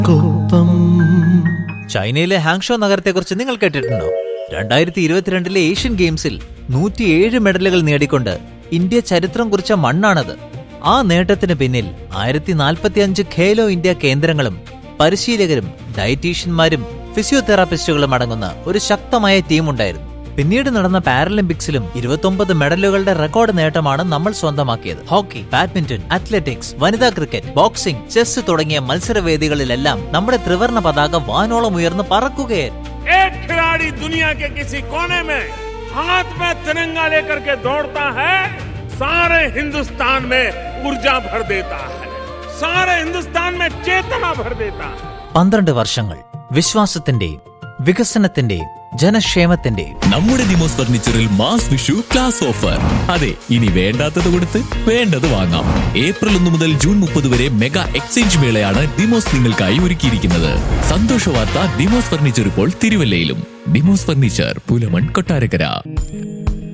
കോപം ചൈനയിലെ ഹാങ്ഷോ നഗരത്തെക്കുറിച്ച് നിങ്ങൾ കേട്ടിട്ടുണ്ടോ രണ്ടായിരത്തി ഇരുപത്തിരണ്ടിലെ ഏഷ്യൻ ഗെയിംസിൽ നൂറ്റിയേഴ് മെഡലുകൾ നേടിക്കൊണ്ട് ഇന്ത്യ ചരിത്രം കുറിച്ച മണ്ണാണത് ആ നേട്ടത്തിന് പിന്നിൽ ആയിരത്തി നാൽപ്പത്തിയഞ്ച് ഖേലോ ഇന്ത്യ കേന്ദ്രങ്ങളും പരിശീലകരും ഡയറ്റീഷ്യന്മാരും ഫിസിയോതെറാപ്പിസ്റ്റുകളും അടങ്ങുന്ന ഒരു ശക്തമായ ടീമുണ്ടായിരുന്നു പിന്നീട് നടന്ന പാരലിമ്പിക്സിലും ഇരുപത്തൊമ്പത് മെഡലുകളുടെ റെക്കോർഡ് നേട്ടമാണ് നമ്മൾ സ്വന്തമാക്കിയത് ഹോക്കി ബാഡ്മിന്റൺ അത്ലറ്റിക്സ് വനിതാ ക്രിക്കറ്റ് ബോക്സിംഗ് ചെസ് തുടങ്ങിയ മത്സരവേദികളിലെല്ലാം നമ്മുടെ ത്രിവർണ പതാക വാനോളം ഉയർന്ന് പറക്കുകയായിരുന്നു एक खिलाड़ी दुनिया के किसी कोने में हाथ में तिरंगा लेकर के दौड़ता है सारे हिंदुस्तान में ऊर्जा भर देता है सारे हिंदुस्तान में चेतना भर देता है പന്ത്രണ്ട് വർഷങ്ങൾ വിശ്വാസത്തിന്റെയും വികസനത്തിന്റെയും ജനക്ഷേമത്തിന്റെയും നമ്മുടെ നിമോസ് ഫർണിച്ചറിൽ മാസ് വിഷു ക്ലാസ് ഓഫർ അതെ ഇനി വേണ്ടാത്തത് കൊടുത്ത് വേണ്ടത് വാങ്ങാം ഏപ്രിൽ ഒന്ന് മുതൽ ജൂൺ മുപ്പത് വരെ മെഗാ എക്സ്ചേഞ്ച് മേളയാണ് ഡിമോസ് നിങ്ങൾക്കായി ഒരുക്കിയിരിക്കുന്നത് സന്തോഷ വാർത്ത ഡിമോസ് ഫർണിച്ചർ ഇപ്പോൾ തിരുവല്ലയിലും ഡിമോസ് ഫർണിച്ചർ പുലമൺ കൊട്ടാരക്കര